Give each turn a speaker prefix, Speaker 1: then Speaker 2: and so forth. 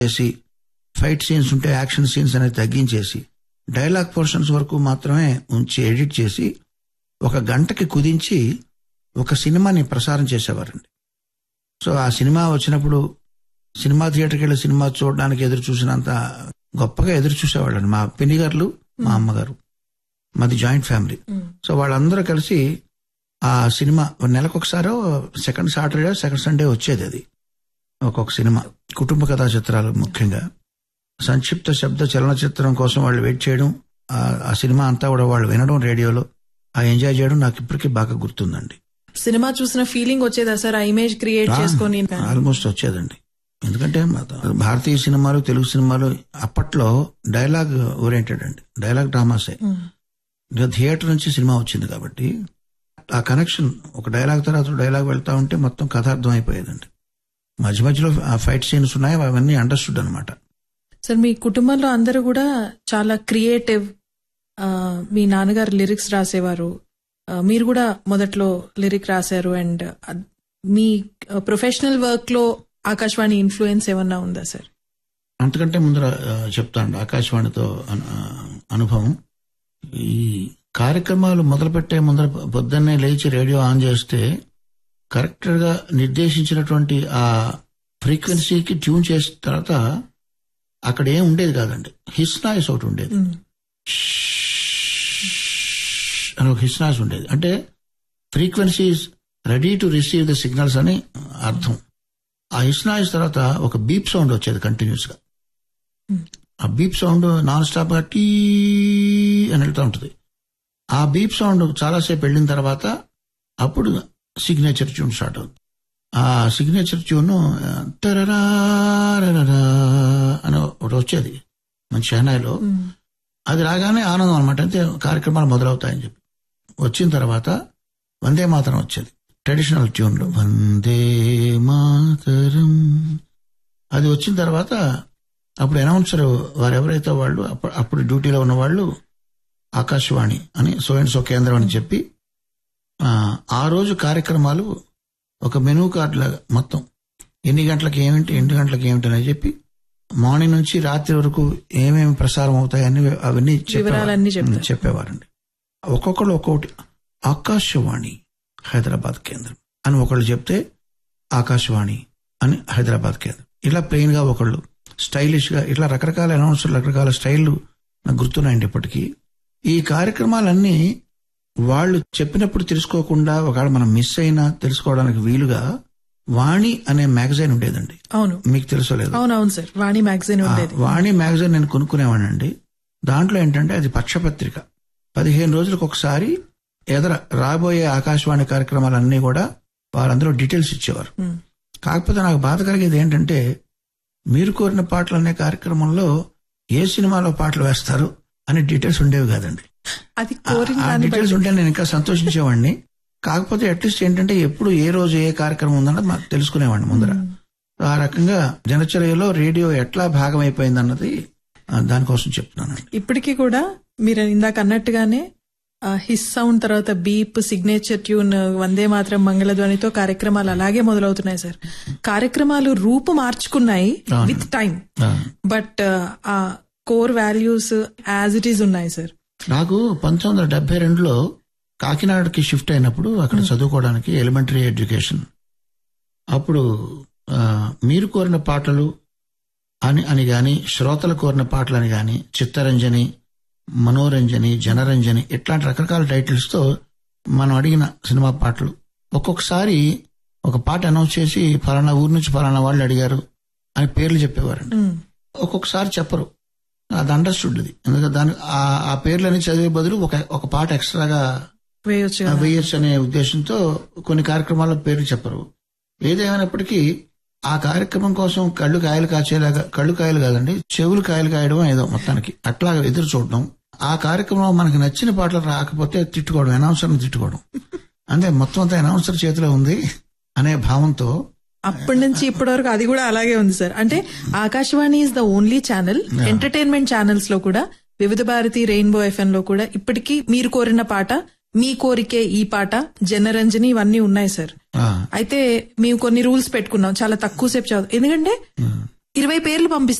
Speaker 1: చేసి fight scenes ఉంటే action scenes అనేది తగ్గించేసి డైలాగ్ పోర్షన్స్ వరకు మాత్రమే ఉంచి ఎడిట్ చేసి ఒక గంటకి కుదించి ఒక సినిమాని ప్రసారం చేసేవారండి సో ఆ సినిమా వచ్చినప్పుడు సినిమా థియేటర్కి వెళ్ళి సినిమా చూడడానికి ఎదురు చూసినంత గొప్పగా ఎదురు చూసేవాళ్ళండి మా పిన్ని గారు మా అమ్మగారు మాది జాయింట్ ఫ్యామిలీ సో వాళ్ళందరూ కలిసి ఆ సినిమా నెలకు ఒకసారి సెకండ్ సాటర్డే సెకండ్ సండే వచ్చేది అది ఒక్కొక్క సినిమా కుటుంబ కథా చిత్రాలు ముఖ్యంగా సంక్షిప్త శబ్ద చలనచిత్రం కోసం వాళ్ళు వెయిట్ చేయడం ఆ- ఆ సినిమా అంతా కూడా వాళ్ళు వినడం రేడియోలో ఆ ఎంజాయ్ చేయడం నాకు ఇప్పటికీ బాగా గుర్తుందండి
Speaker 2: సినిమా చూసిన ఫీలింగ్ వచ్చేదా సార్ ఆ ఇమేజ్ క్రియేట్ చేసుకొని
Speaker 1: ఆల్మోస్ట్ వచ్చేదండి ఎందుకంటే మా- భారతీయ సినిమాలు తెలుగు సినిమాలు అప్పట్లో డైలాగ్ ఓరియంటెడ్ అండి డైలాగ్ డ్రామాసే ఇంకా థియేటర్ నుంచి సినిమా వచ్చింది కాబట్టి ఆ కనెక్షన్ ఒక డైలాగ్ తర్వాత డైలాగ్ వెళ్తా ఉంటే మొత్తం కథ అర్థం అయిపోయేదండి మధ్య మధ్యలో ఆ ఫైట్ సీన్స్ ఉన్నాయి అవన్నీ అండర్స్టూడ్ అనమాట
Speaker 2: సార్ మీ కుటుంబంలో అందరూ కూడా చాలా క్రియేటివ్ మీ నాన్నగారు లిరిక్స్ రాసేవారు ఆ, మీరు కూడా మొదట్లో లిరిక్ రాశారు అండ్ మీ ప్రొఫెషనల్ వర్క్ లో ఆకాశవాణి ఇన్ఫ్లుయెన్స్ ఏమన్నా ఉందా సార్
Speaker 1: అంతకంటే ముందర ఆ, చెప్తాను ఆకాశవాణితో అను- ఆ, అనుభవం ఈ కార్యక్రమాలు మొదలుపెట్టే ముందర పొద్దున్నే లేచి రేడియో ఆన్ చేస్తే కరెక్ట్ గా నిర్దేశించినటువంటి ఆ ఫ్రీక్వెన్సీకి ట్యూన్ చేసిన తర్వాత అక్కడ ఏం ఉండేది కాదండి హిస్ నాయిస్ ఒకటి ఉండేది
Speaker 2: మ్మ్.
Speaker 1: అని ఒక హిస్ నాయిస్ ఉండేది అంటే frequencies ready to receive the signals అని అర్థం ఆ హిస్ నాయిస్ తర్వాత ఒక బీప్ సౌండ్ వచ్చేది కంటిన్యూస్ గా ఆ బీప్ సౌండ్ నాన్ స్టాప్ గా టీ అని వెళ్తూ ఉంటుంది ఆ బీప్ సౌండ్ చాలాసేపు వెళ్ళిన తర్వాత అప్పుడు సిగ్నేచర్ ట్యూన్ స్టార్ట్ అవుతుంది ఆ సిగ్నేచర్ ట్యూన్ అని ఒకటి వచ్చేది మంచి షెహనాయిలో
Speaker 2: మ్మ్.
Speaker 1: అది రాగానే ఆనందం అనమాట అంటే కార్యక్రమాలు మొదలవుతాయని చెప్పి వచ్చిన తర్వాత వందే మాతరం వచ్చేది ట్రెడిషనల్ ట్యూన్లు వందే మాతరం అది వచ్చిన తర్వాత అప్పుడు అనౌన్సర్ వారు ఎవరైతే వాళ్ళు అప్పుడు అప్పుడు డ్యూటీలో ఉన్న వాళ్ళు ఆకాశవాణి అని సో అండ్ సో కేంద్రం అని చెప్పి ఆ, ఆ రోజు కార్యక్రమాలు ఒక మెనూ కార్డ్ లాగా మొత్తం ఎన్ని గంటలకు ఏమిటి ఎన్ని గంటలకు ఏమిటి అని చెప్పి మార్నింగ్ నుంచి రాత్రి వరకు ఏమేమి ప్రసారం అవుతాయని అవన్నీ చెప్పేవారు.
Speaker 2: వివరాలన్నీ చెప్తారు.
Speaker 1: చెప్పేవారండి ఒక్కొక్కళ్ళు ఒక్కొక్కటి ఆకాశవాణి హైదరాబాద్ కేంద్రం అని ఒకళ్ళు చెప్తే ఆకాశవాణి అని హైదరాబాద్ కేంద్రం ఇలా ప్లెయిన్ గా ఒకళ్ళు స్టైలిష్ గా ఇట్లా రకరకాల అనౌన్సర్లు రకరకాల స్టైళ్లు నాకు గుర్తున్నాయండి ఇప్పటికీ ఈ కార్యక్రమాలన్నీ వాళ్ళు చెప్పినప్పుడు తెలుసుకోకుండా ఒకవేళ మనం మిస్ అయినా తెలుసుకోవడానికి వీలుగా వాణి అనే మ్యాగజైన్ ఉండేదండి
Speaker 2: అవును
Speaker 1: మీకు తెలుసో లేదు
Speaker 2: అవునవును సార్ వాణి మ్యాగజైన్ ఉండేది
Speaker 1: ఆ, వాణి మ్యాగజైన్ నేను కొనుక్కునేవాడినండి దాంట్లో ఏంటంటే అది పక్షపత్రిక పదిహేను రోజులకు ఒకసారి ఎదర రాబోయే ఆకాశవాణి కార్యక్రమాలన్నీ కూడా వారందరూ డీటెయిల్స్ ఇచ్చేవారు
Speaker 2: మ్మ్.
Speaker 1: కాకపోతే నాకు బాధ కలిగేది ఏంటంటే మీరు కోరిన పాటలు అనే కార్యక్రమంలో ఏ సినిమాలో పాటలు వేస్తారు అనే డీటెయిల్స్ ఉండేవి కాదండి
Speaker 2: అది
Speaker 1: ఆ-
Speaker 2: కోరిన
Speaker 1: ఆ
Speaker 2: దాన్ని
Speaker 1: డీటెయిల్స్
Speaker 2: బట్టి
Speaker 1: ఉంటే నేను ఇంకా సంతోషించేవాడిని కాకపోతే అట్లీస్ట్ ఏంటంటే ఎప్పుడు ఏ రోజు ఏ కార్యక్రమం ఉందన్నది మాకు తెలుసుకునేవాడిని ముందర ఆ రకంగా జనచర్యలో రేడియో ఎట్లా భాగం అయిపోయింది అన్నది ఆ, దానికోసం చెప్తున్నానండి
Speaker 2: ఇప్పటికీ కూడా మీరు ఇందాక అన్నట్టుగానే ఆ, హిస్ సౌండ్ తర్వాత beep signature tune Vande Mataram మంగళధ్వనితో కార్యక్రమాలు అలాగే మొదలవుతున్నాయి సార్ కార్యక్రమాలు రూపు మార్చుకున్నాయి
Speaker 1: అవును.
Speaker 2: With time
Speaker 1: uh,
Speaker 2: but uh core values as it is ఉన్నాయి సార్
Speaker 1: నాకు పంతొమ్మిది వందల డెబ్బై రెండులో కాకినాడకి షిఫ్ట్ అయినప్పుడు అక్కడ చదువుకోవడానికి ఎలిమెంటరీ ఎడ్యుకేషన్ అప్పుడు ఆ, మీరు కోరిన పాటలు అని అని గాని శ్రోతలు కోరిన పాటలు అని గాని చిత్తరంజని మనోరంజని జనరంజని ఇట్లాంటి రకరకాల టైటిల్స్ తో మనం అడిగిన సినిమా పాటలు ఒక్కొక్కసారి ఒక పాట అనౌన్స్ చేసి ఫలానా ఊరు నుంచి ఫలానా వాళ్ళు అడిగారు అని పేర్లు చెప్పేవారండి
Speaker 2: మ్మ్.
Speaker 1: ఒక్కొక్కసారి చెప్పరు అది అండర్స్టూడ్ ఇది ఎందుకంటే దాని ఆ- ఆ పేర్లని చదివే బదులు ఒక ఒక పాట ఎక్స్ట్రాగా
Speaker 2: వేయొచ్చు కదా
Speaker 1: వేయొచ్చు అనే ఉద్దేశంతో కొన్ని కార్యక్రమాల పేర్లు చెప్పరు ఏదేమైనప్పటికీ ఆ కార్యక్రమం కోసం కళ్ళు కాయలు కాచేలాగా కళ్ళు కాయలు కాదండి చెవులు కాయలు కాయడం ఏదో మొత్తానికి అట్లాగా ఎదురు చూడడం ఆ కార్యక్రమం మనకి నచ్చిన పాటలు రాకపోతే తిట్టుకోవడం అనౌన్సర్ని తిట్టుకోవడం అంటే మొత్తం అంతా అనౌన్సర్ చేతిలో ఉంది అనే భావంతో
Speaker 2: అప్పటి నుంచి ఇప్పటి వరకు అది కూడా అలాగే ఉంది సార్ అంటే Akashvani is the only channel entertainment channels లో కూడా వివిధ భారతి రెయిన్బో ఎఫ్ఎం లో కూడా ఇప్పటికీ మీరు కోరిన పాట మీ కోరికే ఈ పాట జనరంజని ఇవన్నీ ఉన్నాయి సార్
Speaker 1: ఆ,
Speaker 2: అయితే మేము కొన్ని రూల్స్ పెట్టుకున్నాం చాలా తక్కువ సేపు చదువు ఎందుకంటే ఇరవై పేర్లు పంపిస్తారు